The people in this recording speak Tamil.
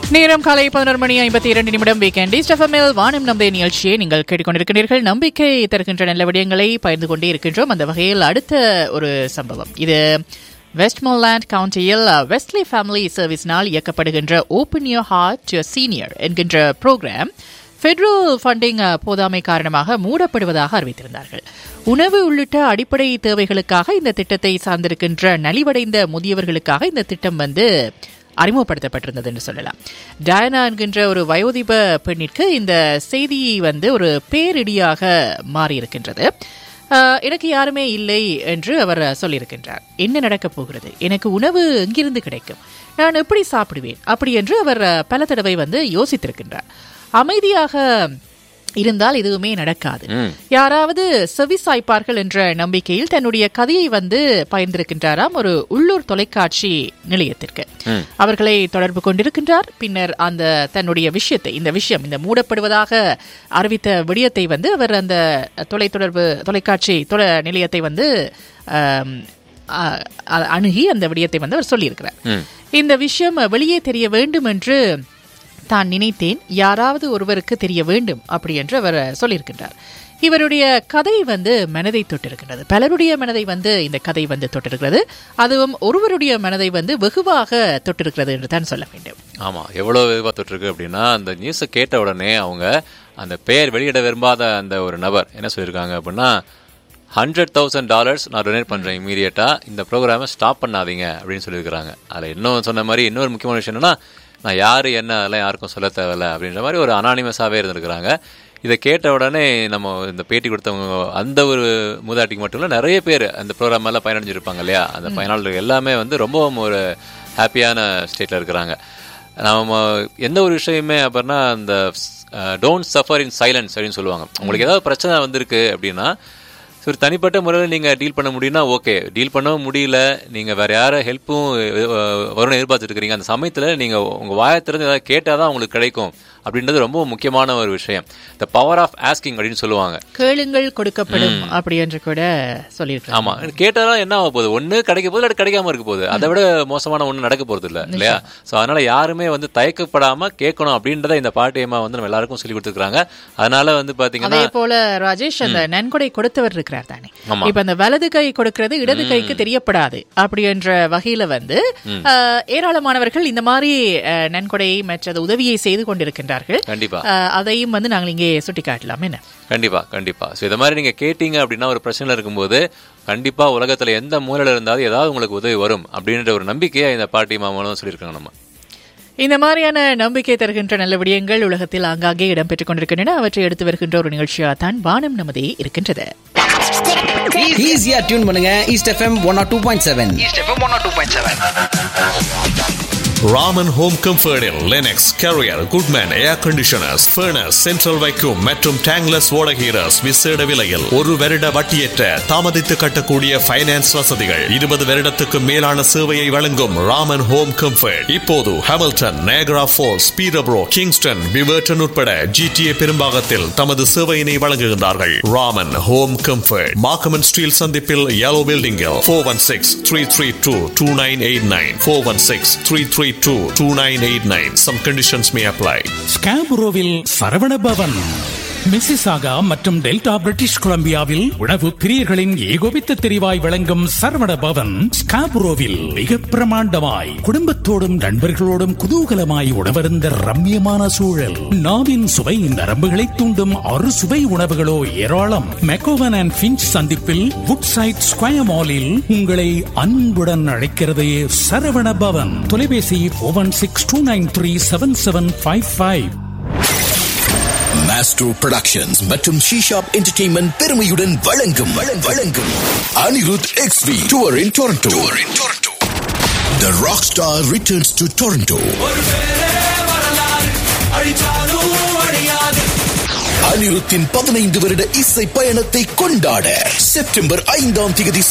நேரம் காலை பதினோரு மணி ஐம்பத்தி இரண்டு நிமிடம் வீக்கெண்ட் ஸ்டெஃபமில் வானம் நம்பே நிகழ்ச்சியை நீங்கள் கேட்டுக்கொண்டிருக்கிறீர்கள் நம்பிக்கை தருகின்ற நல்ல விடயங்களை பகிர்ந்து கொண்டே இருக்கின்றோம் அந்த வகையில் அடுத்த ஒரு சம்பவம் இது வெஸ்ட்மோர்லாண்ட் கவுண்டியில் வெஸ்ட்லி ஃபேமிலி சர்வீஸினால் இயக்கப்படுகின்ற ஓப்பன் யோர் ஹார்ட் சீனியர் என்கின்ற ப்ரோக்ராம் ஃபெடரல் ஃபண்டிங் போதாமை காரணமாக மூடப்படுவதாக அறிவித்திருந்தார்கள் உணவு உள்ளிட்ட அடிப்படை தேவைகளுக்காக இந்த திட்டத்தை சார்ந்திருக்கின்ற நலிவடைந்த முதியவர்களுக்காக இந்த திட்டம் வந்து அறிமுகப்படுத்தப்பட்டிருந்தது என்று சொல்லலாம் டயனா என்கின்ற ஒரு வயோதிப பெண்ணிற்கு இந்த செய்தி வந்து ஒரு பேரிடியாக மாறியிருக்கின்றது ஆஹ், எனக்கு யாருமே இல்லை என்று அவர் சொல்லியிருக்கின்றார் என்ன நடக்கப் போகிறது எனக்கு உணவு எங்கிருந்து கிடைக்கும் நான் எப்படி சாப்பிடுவேன் அப்படி என்று அவர் பல தடவை வந்து யோசித்திருக்கின்றார் அமைதியாக இருந்தால் எதுவுமே நடக்காது யாராவது செவிசாய்ப்பார்கள் என்ற நம்பிக்கையில் தன்னுடைய கதையை வந்து பகிர்ந்திருக்கின்றாராம் ஒரு உள்ளூர் தொலைக்காட்சி நிலையத்திற்கு அவர்களை தொடர்பு கொண்டிருக்கின்றார் பின்னர் அந்த தன்னுடைய விஷயத்தை இந்த விஷயம் இந்த மூடப்படுவதாக அறிவித்த விடயத்தை வந்து அவர் அந்த தொலைத்தொடர்பு தொலைக்காட்சி தொலை நிலையத்தை வந்து ஆம், அ- அ- அணுகி அந்த விடயத்தை வந்து அவர் சொல்லியிருக்கிறார் இந்த விஷயம் வெளியே தெரிய வேண்டும் என்று தான் நினைத்தேன் யாராவது ஒருவருக்கு தெரிய வேண்டும் அப்படி என்று அவர் சொல்லியிருக்கின்றார் இவருடைய கதை வந்து மனதை தொட்டிருக்கின்றது பலருடைய மனதை வந்து இந்த கதை வந்து தொட்டிருக்கிறது அதுவும் ஒருவருடைய மனதை வந்து வெகுவாக தொட்டிருக்கிறது என்று தான் சொல்ல வேண்டும் ஆமா எவ்வளவு எதிர்பார்த்துட்டு அப்படின்னா அந்த நியூஸை கேட்ட உடனே அவங்க அந்த பெயர் வெளியிட விரும்பாத அந்த ஒரு நபர் என்ன சொல்லியிருக்காங்க அப்படின்னா ஹண்ட்ரட் தௌசண்ட் டாலர்ஸ் நான் டொனேட் பண்றேன் இமீடியட்டா இந்த ப்ரோக்ராமை ஸ்டாப் பண்ணாதீங்க அப்படின்னு சொல்லியிருக்காங்க அதில் இன்னும் சொன்ன மாதிரி இன்னொரு முக்கியமான விஷயம் என்னன்னா நான் யாரு என்ன அதெல்லாம் யாருக்கும் சொல்ல தேவையில்ல அப்படின்ற மாதிரி ஒரு அனானிமஸாகவே இருந்திருக்கிறாங்க இதை கேட்ட உடனே நம்ம இந்த பேட்டி கொடுத்தவங்க அந்த ஒரு மூதாட்டிக்கு மட்டும் இல்லை நிறைய பேர் அந்த ப்ரோக்ராம் எல்லாம் பயனடைஞ்சிருப்பாங்க இல்லையா அந்த பயனாளர்கள் எல்லாமே வந்து ரொம்பவும் ஒரு ஹாப்பியான ஸ்டேட்ல இருக்கிறாங்க நம்ம எந்த ஒரு விஷயமே அப்படின்னா அந்த டோன்ட் சஃபர் இன் சைலன்ஸ் அப்படின்னு சொல்லுவாங்க உங்களுக்கு ஏதாவது பிரச்சனை வந்திருக்கு அப்படின்னா ஸோ ஒரு தனிப்பட்ட முறையில் நீங்கள் டீல் பண்ண முடியும்னா ஓகே டீல் பண்ணவும் முடியல நீங்கள் வேற யார ஹெல்ப்பும் வரும்னு எதிர்பார்த்துட்டு இருக்கிறீங்க அந்த சமயத்தில் நீங்கள் உங்கள் வாயத்திலிருந்து ஏதாவது கேட்டால் தான் உங்களுக்கு கிடைக்கும் அப்படின்றது ரொம்ப முக்கியமான ஒரு விஷயம் த பவர் ஆஃப் ஆஸ்கிங் அப்படின்னு சொல்லுவாங்க கேளுங்கள் கொடுக்கப்படும் அப்படி என்று கூட சொல்லியிருக்கிறார் ஆமா கேட்டாலும் என்ன ஆக போகுது ஒண்ணு கிடைக்க போகுது இல்லாட்டி கிடைக்காம இருக்க போகுது அதை விட மோசமான ஒண்ணு நடக்க போறது இல்ல இல்லையா சோ அதனால யாருமே வந்து தயக்கப்படாம கேட்கணும் அப்படின்றத இந்த பாட்டியம்மா வந்து நம்ம எல்லாருக்கும் சொல்லி கொடுத்துருக்காங்க அதனால வந்து பாத்தீங்கன்னா அதே போல ராஜேஷ் அந்த நன்கொடை கொடுத்தவர் இருக்கிறார் தானே ஆமா. இப்ப அந்த வலது கை கொடுக்கிறது இடது கைக்கு தெரியப்படாது அப்படி என்ற வகையில வந்து அஹ், ஏராளமானவர்கள் இந்த மாதிரி அஹ், நன்கொடை மற்றது உதவியை செய்து கொண்டிருக்கின்றார்கள் கண்டிப்பா அஹ், அதையும் வந்து நாங்கள் இங்கே சுட்டிக்காட்டலாம் என்ன கண்டிப்பா கண்டிப்பா ஸோ இதை மாதிரி நீங்க கேட்டீங்க அப்படின்னா ஒரு பிரச்சனை இருக்கும்போது கண்டிப்பா உலகத்துல எந்த மூலையில இருந்தாலும் ஏதாவது உங்களுக்கு உதவி வரும் அப்படின்ற ஒரு நம்பிக்கையை இந்த பாட்டி மாமனும் சொல்லியிருக்காங்க நம்ம இந்த மாதிரியான நம்பிக்கை தருகின்ற நல்ல விடயங்கள் உலகத்தில் ஆங்காங்கே இடம்பெற்றுக் கொண்டிருக்கின்றன அவற்றை எடுத்து வருகின்ற ஒரு நிகழ்ச்சியாக தான் வானம் நமதே இருக்கின்றது ஈஸியா டியூன் பண்ணுங்க East FM one or two point seven Raman Home கம்ஃபர்டில் Lennox Carrier Goodman air conditioners furnace central வைக்கும் மற்றும் டேங்லஸ் ஓடகீரஸ் விசேட விலையில் ஒரு வருட வட்டியற்ற தாமதித்து கட்டக்கூடிய ஃபைனான்ஸ் வசதிகள் இருபது வருடத்துக்கு மேலான சேவையை வழங்கும் ராமன் ஹோம் கம்ஃபர்ட் இப்போது Hamilton Niagara Falls Peterborough Kingston விவர்டன் உட்பட ஜிடிஏ பெரும்பாகத்தில் தமது சேவையினை வழங்குகின்றார்கள் Raman Home Comfort Markham and Steeles சந்திப்பில் yellow பில்டிங்கில் four one six three three two two nine eight nine four one six three three two two nine eight nine some conditions may apply ஸ்காபுரோவில் சரவண பவன் மிசிசாகா மற்றும் டெல்டா பிரிட்டிஷ் கொலம்பியாவில் உணவு பிரியர்களின் ஏகோபித்த தெரிவாய் விளங்கும் சரவண பவன் ஸ்காபுரோவில் மிக பிரமாண்டமாய் குடும்பத்தோடும் நண்பர்களோடும் குதூகலமாய் உணவருந்த ரம்மியமான சூழல் நாவின் சுவை நரம்புகளை தூண்டும் அறு சுவை உணவுகளோ ஏராளம் மெக்கோவன் அண்ட் பிஞ்ச் சந்திப்பில் வுட் சைட் ஸ்கொயர் மாலில் உங்களை அன்புடன் அழைக்கிறது சரவண பவன் தொலைபேசி one six two nine three seven seven five five master productions மற்றும் ஷீஷாப் என்டர்டெயின்மெண்ட் பெருமையுடன் வழங்கும் வழங்கும், வழங்கும் Anirudh X V tour in Toronto The Rockstar returns to Toronto. அனிருத்தின் பதினைந்து வருட இசை பயணத்தை கொண்டாட செப்டம்பர் ஐந்தாம் தேதி